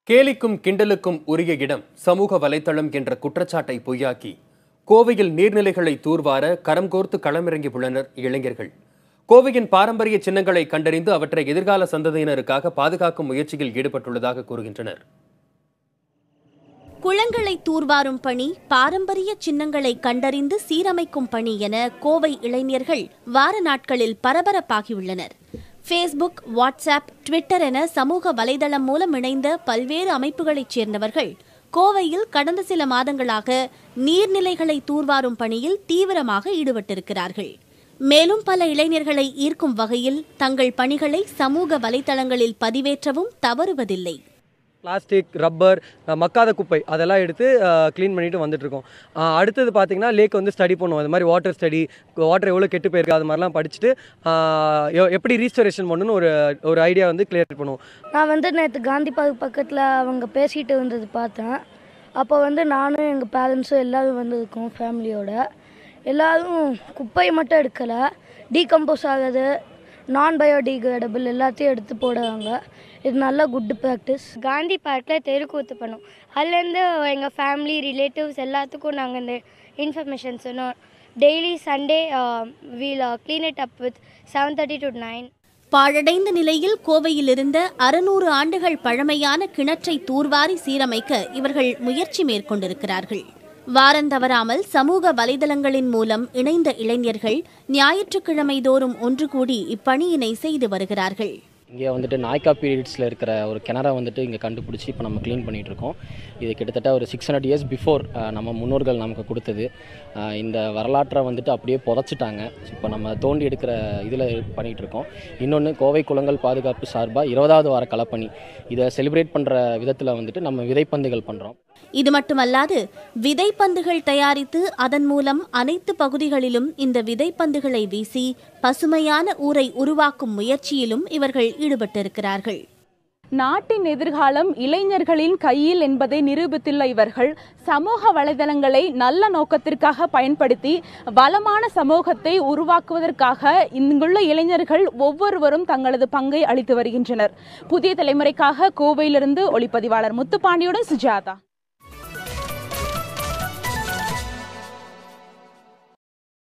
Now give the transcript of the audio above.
கேலிக்கும் கிண்டலுக்கும் உரிய இடம் சமூக வலைத்தளம் என்ற குற்றச்சாட்டை பொய்யாக்கி கோவையில் நீர்நிலைகளை தூர்வார கரம் கோர்த்து களமிறங்கி உள்ளனர் இளைஞர்கள் கோவையின் பாரம்பரிய சின்னங்களை கண்டறிந்து அவற்றை எதிர்கால சந்ததியினருக்காக பாதுகாக்கும் முயற்சியில் ஈடுபட்டுள்ளதாக கூறுகின்றனர் குளங்களை தூர்வாரும் பணி பாரம்பரிய சின்னங்களை கண்டறிந்து சீரமைக்கும் பணி என கோவை இளைஞர்கள் வார நாட்களில் பரபரப்பாகியுள்ளனர் ஃபேஸ்புக் வாட்ஸ்அப் ட்விட்டர் என சமூக வலைதளம் மூலம் இணைந்த பல்வேறு அமைப்புகளைச் சேர்ந்தவர்கள் கோவையில் கடந்த சில மாதங்களாக நீர்நிலைகளை தூர்வாரும் பணியில் தீவிரமாக ஈடுபட்டிருக்கிறார்கள் மேலும் பல இளைஞர்களை ஈர்க்கும் வகையில் தங்கள் பணிகளை சமூக வலைதளங்களில் பதிவேற்றவும் தவறுவதில்லை பிளாஸ்டிக் ரப்பர் மக்காத குப்பை அதெல்லாம் எடுத்து க்ளீன் பண்ணிட்டு வந்துட்டு இருக்கோம் அஹ் அடுத்தது பார்த்தீங்கன்னா லேக் வந்து ஸ்டடி பண்ணுவோம் அது மாதிரி வாட்டர் ஸ்டடி வாட்டர் எவ்வளோ கெட்டு போயிருக்கு அது மாதிரிலாம் படிச்சுட்டு அஹ் எ- எப்படி ரீஸ்டோரேஷன் பண்ணணும்னு ஒரு ஒரு ஐடியா வந்து கிளியர் பண்ணுவோம் நான் வந்து நேற்று காந்தி பார்க் பக்கத்தில் அவங்க பேசிகிட்டு வந்தது பார்த்தேன் அப்போ வந்து நானும் எங்கள் பேரண்ட்ஸும் எல்லோரும் வந்திருக்கோம் ஃபேமிலியோட எல்லாரும் குப்பையை மட்டும் எடுக்கலை டீகம்போஸ் ஆகுது நான் பயோடிகிரேடபிள் எல்லாத்தையும் எடுத்து போடுறாங்க இது நல்ல குட் ப்ராக்டிஸ் காந்தி பார்க்கில் தெருக்கூத்து பண்ணோம் அதுலேருந்து எங்கள் ஃபேமிலி ரிலேட்டிவ்ஸ் எல்லாத்துக்கும் நாங்கள் இந்த இன்ஃபர்மேஷன் சொன்னோம் daily Sunday we'll clean it up with seven thirty to nine பாழடைந்த நிலையில் கோவையில் இருந்த அறுநூறு ஆண்டுகள் பழமையான கிணற்றை தூர்வாரி சீரமைக்க இவர்கள் முயற்சி மேற்கொண்டிருக்கிறார்கள் வாரந்தவறாமல் சமூக வலைதளங்களின் மூலம் இணைந்த இளைஞர்கள் ஞாயிற்றுக்கிழமை தோறும் ஒன்று கூடி இப்பணியினை செய்து வருகிறார்கள் இங்கே வந்துட்டு நாய்க்கா பீரியட்ஸில் இருக்கிற ஒரு கிணறை வந்துட்டு இங்கே கண்டுபிடிச்சி இப்போ நம்ம க்ளீன் பண்ணிகிட்டு இருக்கோம் இது கிட்டத்தட்ட ஒரு சிக்ஸ் ஹண்ட்ரட் இயர்ஸ் பிஃபோர் நம்ம முன்னோர்கள் நமக்கு கொடுத்தது அஹ், இந்த வரலாற்றை வந்துட்டு அப்படியே புதைச்சிட்டாங்க இப்போ நம்ம தோண்டி எடுக்கிற இதில் பண்ணிகிட்டு இருக்கோம் இன்னொன்று கோவை குளங்கள் பாதுகாப்பு சார்பாக இருபதாவது வார களப்பணி இதை செலிப்ரேட் பண்ணுற விதத்தில் வந்துட்டு நம்ம விதைப்பந்துகள் பண்ணுறோம் இது மட்டுமல்லாது விதைப்பந்துகள் தயாரித்து அதன் மூலம் அனைத்து பகுதிகளிலும் இந்த விதைப்பந்துகளை வீசி பசுமையான ஊரை உருவாக்கும் முயற்சியிலும் இவர்கள் ஈடுபட்டிருக்கிறார்கள் நாட்டின் எதிர்காலம் இளைஞர்களின் கையில் என்பதை நிரூபித்துள்ள இவர்கள் சமூக வலைதளங்களை நல்ல நோக்கத்திற்காக பயன்படுத்தி வளமான சமூகத்தை உருவாக்குவதற்காக இங்குள்ள இளைஞர்கள் ஒவ்வொருவரும் தங்களது பங்கை அளித்து வருகின்றனர் புதிய தலைமுறைக்காக கோவையிலிருந்து ஒளிப்பதிவாளர் முத்துப்பாண்டியுடன் சுஜாதா